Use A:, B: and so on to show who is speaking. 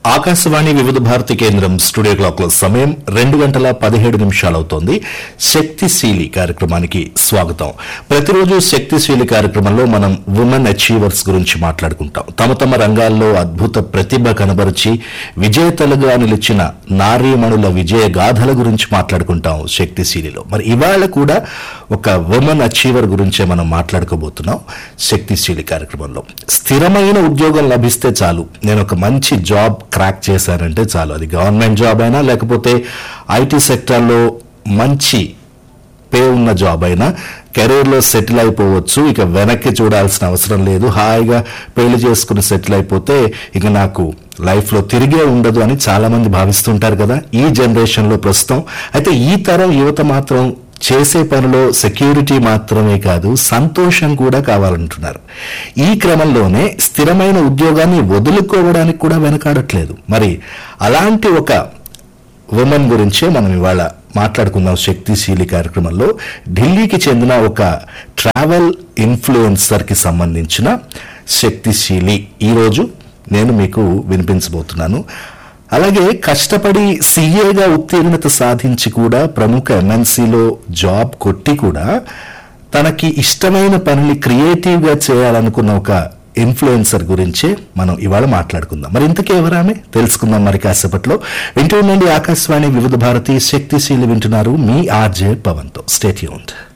A: ఆకాశవాణి వివిధ భారతి కేంద్రం studio clock లో సమయం రెండు గంటల పదిహేడు నిమిషాలవుతోంది శక్తిశీలి కార్యక్రమానికి స్వాగతం ప్రతిరోజు శక్తిశీలి కార్యక్రమంలో మనం ఉమెన్ అచీవర్స్ గురించి మాట్లాడుకుంటాం తమ తమ రంగాల్లో అద్భుత ప్రతిభ కనబరిచి విజేతలుగా నిలిచిన నారీమణుల విజయ గాథల గురించి మాట్లాడుకుంటాం శక్తిశీలిలో మరి ఇవాళ కూడా ఒక ఉమెన్ అచీవర్ గురించే మనం మాట్లాడుకోబోతున్నాం శక్తిశీలి కార్యక్రమంలో స్థిరమైన ఉద్యోగం లభిస్తే చాలు నేను ఒక మంచి జాబ్ క్రాక్ చేశానంటే చాలు అది గవర్నమెంట్ జాబ్ అయినా లేకపోతే ఐటీ సెక్టార్లో మంచి పే ఉన్న జాబ్ అయినా కెరీర్లో సెటిల్ అయిపోవచ్చు ఇక వెనక్కి చూడాల్సిన అవసరం లేదు హాయిగా పెళ్లి చేసుకుని సెటిల్ అయిపోతే ఇక నాకు లైఫ్లో తిరిగే ఉండదు అని చాలా మంది భావిస్తుంటారు కదా ఈ జనరేషన్లో ప్రస్తుతం అయితే ఈ తరం యువత మాత్రం చేసే పనిలో సెక్యూరిటీ మాత్రమే కాదు సంతోషం కూడా కావాలంటున్నారు ఈ క్రమంలోనే స్థిరమైన ఉద్యోగాన్ని వదులుకోవడానికి కూడా వెనకాడట్లేదు మరి అలాంటి ఒక ఉమెన్ గురించే మనం ఇవాళ మాట్లాడుకుందాం శక్తిశీలి కార్యక్రమంలో ఢిల్లీకి చెందిన ఒక ట్రావెల్ ఇన్ఫ్లుయెన్సర్కి సంబంధించిన శక్తిశీలి ఈరోజు నేను మీకు వినిపించబోతున్నాను అలాగే కష్టపడి సీఏగా ఉత్తీర్ణత సాధించి కూడా ప్రముఖ ఎంఎన్సీలో జాబ్ కొట్టి కూడా తనకి ఇష్టమైన పనిని క్రియేటివ్గా చేయాలనుకున్న ఒక ఇన్ఫ్లుయెన్సర్ గురించే మనం ఇవాళ మాట్లాడుకుందాం మరి ఇంతకీ ఎవరామె తెలుసుకుందాం మరి కాసేపట్లో వింటూ ఉండండి ఆకాశవాణి వివిధ భారతి శక్తిశీలి వింటున్నారు మీ ఆర్జే పవన్తో స్టేట్ యూన్డ్